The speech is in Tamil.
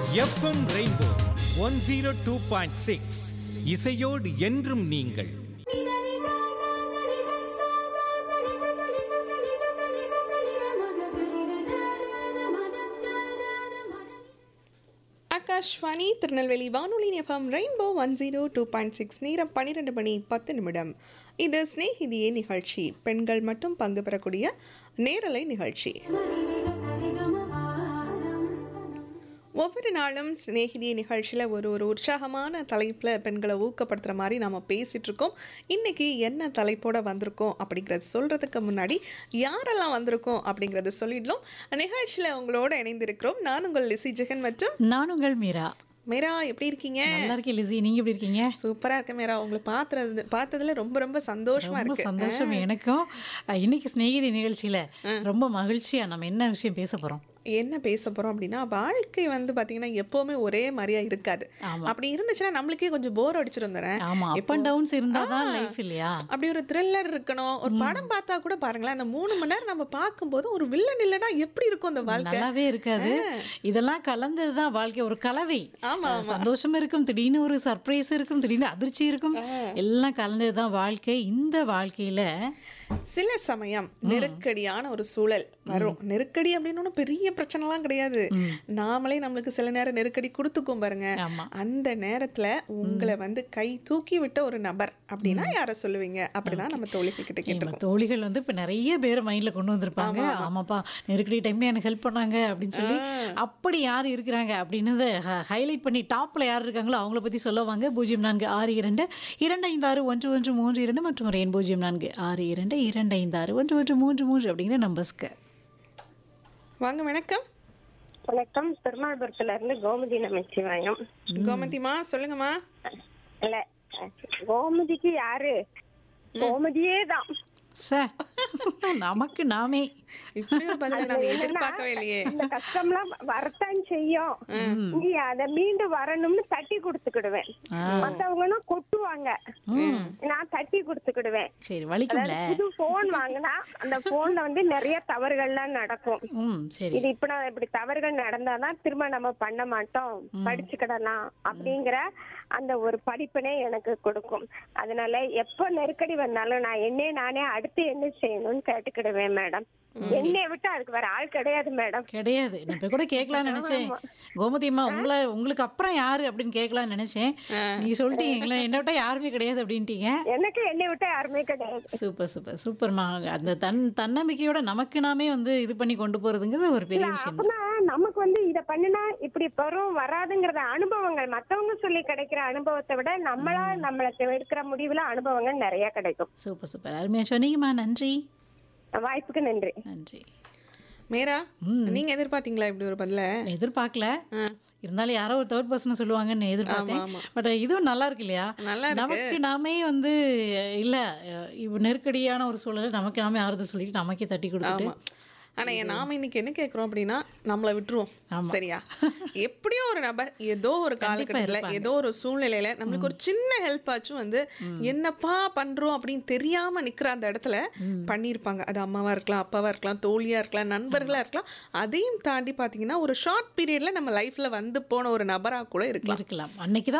FM rainbow one zero two point six இசையோடு என்றும் நீங்கள் ஆகாஷ்வாணி திருநெல்வேலி வானொலி FM rainbow one zero two point six நேரம் பன்னிரெண்டு மணி பத்து நிமிடம் இது ஸ்நேகிதியே நிகழ்ச்சி பெண்கள் மட்டும் பங்கு பெறக்கூடிய நேரலை நிகழ்ச்சி ஒவ்வொரு நாளும் சிநேகிதி நிகழ்ச்சியில் ஒரு ஒரு உற்சாகமான தலைப்பில் பெண்களை ஊக்கப்படுத்துகிற மாதிரி நாம் பேசிகிட்டு இருக்கோம் இன்றைக்கி என்ன தலைப்போட வந்திருக்கோம் அப்படிங்கிறத சொல்கிறதுக்கு முன்னாடி யாரெல்லாம் வந்திருக்கோம் அப்படிங்கிறத சொல்லிடலாம் நிகழ்ச்சியில் உங்களோட இணைந்திருக்கிறோம் நான் உங்கள் லிசி ஜெகன் மற்றும் நான் உங்கள் மீரா மேரா எப்படி இருக்கீங்க நல்லா இருக்கேன் லிசி நீங்க எப்படி இருக்கீங்க சூப்பரா இருக்கேன் மேரா உங்களை பார்த்தது பார்த்ததுல ரொம்ப ரொம்ப சந்தோஷமா ரொம்ப இருக்கு சந்தோஷம் எனக்கும் அஹ், இன்னைக்கு சிநேகிதி நிகழ்ச்சியில ரொம்ப மகிழ்ச்சியா நம்ம என்ன விஷயம் பேச போறோம் என்ன பேச போறோம் அப்படின்னா வாழ்க்கை வந்து பாத்தீங்கன்னா எப்பவுமே ஒரே மாதிரியா இருக்காது ஆமா. அப்படி இருந்துச்சுன்னா நம்மளுக்கே கொஞ்சம் போர் அடிச்சிரும் தானே ஆமா அப் அண்ட் டவுன்ஸ் இருந்தாதான் லைஃப் இல்லையா அப்படி ஒரு த்ரில்லர் இருக்கணும் ஒரு படம் பார்த்தா கூட பாருங்களேன் அந்த மூணு மணி நேரம் நம்ம பார்க்கும்போது ஒரு வில்லன் இல்லைன்னா எப்படி இருக்கும் அந்த வாழ்க்கை நல்லாவே இருக்காது இதெல்லாம் கலந்ததுதான் வாழ்க்கை ஒரு கலவை ஆமா, அஹ், சந்தோஷம் இருக்கும் திடீர்னு ஒரு சர்ப்ரைஸ் இருக்கும் திடீர்னு அதிர்ச்சி இருக்கும் எல்லாம் கலந்ததுதான் வாழ்க்கை இந்த வாழ்க்கையில சில சமயம் நெருக்கடியான ஒரு சூழல் வரும் நெருக்கடி அப்படின்னு ஒண்ணும் பெரிய பிரச்சனைலாம் கிடையாது நாமளே நம்மளுக்கு சில நேரம் நெருக்கடி கொடுத்துக்கும் பாருங்க ஆமா அந்த நேரத்துல உங்களை வந்து கை தூக்கி விட்ட ஒரு நபர் அப்படின்னா யார சொல்லுவீங்க அப்படிதான் நம்ம தோழிகள் கிட்ட நம்ம கேட்டிருக்கோம் தோழிகள் வந்து இப்ப நிறைய பேர் மைண்ட்ல கொண்டு வந்திருப்பாங்க ஆமாப்பா நெருக்கடி டைம்ல எனக்கு ஹெல்ப் பண்ணாங்க அப்படின்னு சொல்லி அப்படி யார் இருக்கிறாங்க அப்படின்னு ஹைலைட் பண்ணி டாப்ல யார் இருக்காங்களோ அவங்கள பத்தி சொல்லுவாங்க பூஜ்ஜியம் நான்கு ஆறு இரண்டு இரண்டு ஐந்து ஆறு ஒன்று ஒன்று மூன்று இரண்டு மற்றும் ஒரு எண் பூஜ்ஜியம் நான்கு ஆறு இரண்டு இரண்டு ஐந்து ஆறு ஒன்று ஒன்று மூன்று மூன்று அப்படிங்கிற நம்பர்ஸ்க்கு வாங்க வணக்கம் வணக்கம் பெருமாள்புரத்துல இருந்து கோமதி நமச்சிவாயம் கோமதிமா சொல்லுங்கம்மா இல்ல கோமதிக்கு யாரு கோமதியே தான் சார் நமக்கு நாமே இப்படி ஒரு பதில நாங்க எதிர்பார்க்கவே இல்லையே இந்த கஷ்டம்லாம் வரத்தான் செய்யும் நீ அத மீண்டும் வரணும்னு தட்டி கொடுத்துக்கிடுவேன் மத்தவங்கன்னா கொட்டுவாங்க நான் தட்டி கொடுத்துக்கிடுவேன் சரி வலிக்கும்ல அதாவது புது போன் வாங்கினா அந்த போன்ல வந்து நிறைய தவறுகள்லாம் நடக்கும் ம் சரி இது இப்ப நான் இப்படி தவறுகள் நடந்தாதான் திரும்ப நம்ம பண்ண மாட்டோம் படிச்சுக்கிடலாம் அப்படிங்கிற அந்த ஒரு படிப்பினை எனக்கு கொடுக்கும் அதனால எப்ப நெருக்கடி வந்தாலும் நான் என்னே நானே அடுத்து என்ன செய்யணும்னு கேட்டுக்கிடுவேன் மேடம் என்னை விட்டு அதுக்கு வேற ஆள் கிடையாது மேடம் கிடையாது நான் இப்ப கூட கேட்கலாம்னு நினைச்சேன் கோமதி அம்மா உங்களை உங்களுக்கு அப்புறம் யாரு அப்படின்னு கேட்கலாம்னு நினைச்சேன் நீ சொல்லிட்டீங்க எங்களை என்னை விட்டா யாருமே கிடையாது அப்படின்ட்டீங்க எனக்கு என்னை விட்டு யாருமே கிடையாது சூப்பர் சூப்பர் சூப்பர்மா அந்த தன் தன்னம்பிக்கையோட நமக்கு நாமே வந்து இது பண்ணி கொண்டு போறதுங்கிறது ஒரு பெரிய விஷயம் தான் அப்படின்னா நமக்கு வந்து இத பண்ணுனா இப்படி வரும் வராதுங்கிறத அனுபவங்கள் மத்தவங்க சொல்லி கிடைக்கிற அனுபவத்தை விட நம்மளா நம்மளுக்கு எடுக்கிற முடிவுல அனுபவங்கள் நிறைய கிடைக்கும் சூப்பர் சூப்பர் அருமையா சொன்னீங்கம்மா நன்றி வாய்ப்புக்கு நன்றி நன்றி மேரா நீங்க எதிர்பார்த்தீங்களா இப்படி ஒரு பதில எதிர்பார்க்கல இருந்தாலும் யாரோ ஒரு தேர்ட் பர்சன் சொல்லுவாங்கன்னு எதிர்பார்த்தேன் ஆமா. பட் இதுவும் நல்லா இருக்கு இல்லையா நல்லா இருக்கு. நமக்கு நாமே வந்து இல்ல இவ் நெருக்கடியான ஒரு சூழலை நமக்கு நாமே ஆறுதல் சொல்லிட்டு நமக்கே தட்டி கொடுத்துட்டு ஆமா ஆனா ஏன் நாம இன்னைக்கு என்ன கேக்குறோம் அப்படின்னா நம்மள விட்டுருவோம் சரியா எப்படியோ ஒரு நபர் ஏதோ ஒரு காலகட்டத்துல ஏதோ ஒரு சூழ்நிலையில நம்மளுக்கு ஒரு சின்ன ஹெல்ப் ஆச்சும் வந்து என்னப்பா பண்றோம் அப்படின்னு தெரியாம நிக்கிற அந்த இடத்துல பண்ணியிருப்பாங்க அது அம்மாவா இருக்கலாம் அப்பாவா இருக்கலாம் தோழியா இருக்கலாம் நண்பர்களா இருக்கலாம் அதையும் தாண்டி பாத்தீங்கன்னா ஒரு ஷார்ட் பீரியட்ல நம்ம லைஃப்ல வந்து போன ஒரு நபரா கூட இருக்கலாம் இருக்கலாம் அன்னைக்கு